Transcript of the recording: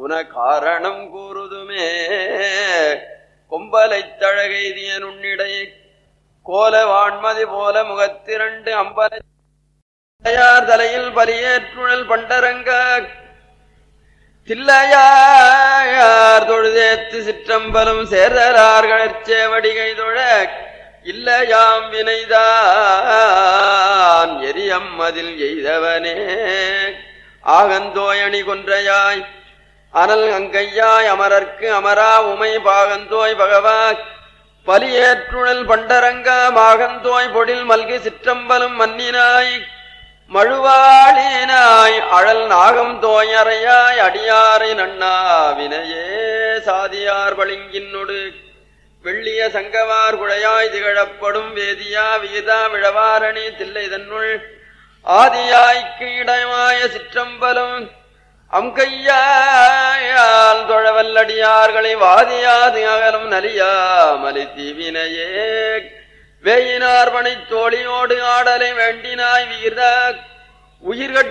குண காரணம் கூறுதுமே கொம்பலைத் தழகைதிய நுண்ணிடை கோல வான்மதி போல முகத்திரண்டு அம்பல தில்லையார் தலையில் பலியேற்றுழல் பண்டரங்க தில்லையார் தொழுதேத்து சிற்றம்பலம் சேர்தலார்கள் சேவடிகை தொழ இல்லையாம் வினைதான் எரியம் அதில் எய்தவனே ஆகந்தோயணி கொன்றையாய் அனல் அங்கையாய் அமரர்க்கு அமரா உமை பாகந்தோய் பகவா பலியேற்றுழல் பண்டரங்க மாகந்தோய் பொடில் மல்கி சிற்றம்பலம் மன்னினாய் மழுவாளினாய் அழல் நாகம் தோயறையாய் அடியாரை நன்னாவினையே சாதியார் பளிங்கின்னொடு வெள்ளிய சங்கவார் குழையாய் திகழப்படும் வேதியா வீதா விழவாரணி தில்லை தன்னுள் ஆதியாய்க்கு இடமாய சிற்றம்பலம் அம்கையால் தொழவல்லடியார்களை வாதியாது அகலும் நலியா மலி தீவினையே வேயினார் பணித் தோழியோடு ஆடலை வேண்டினாய் வீர உயிர்கட்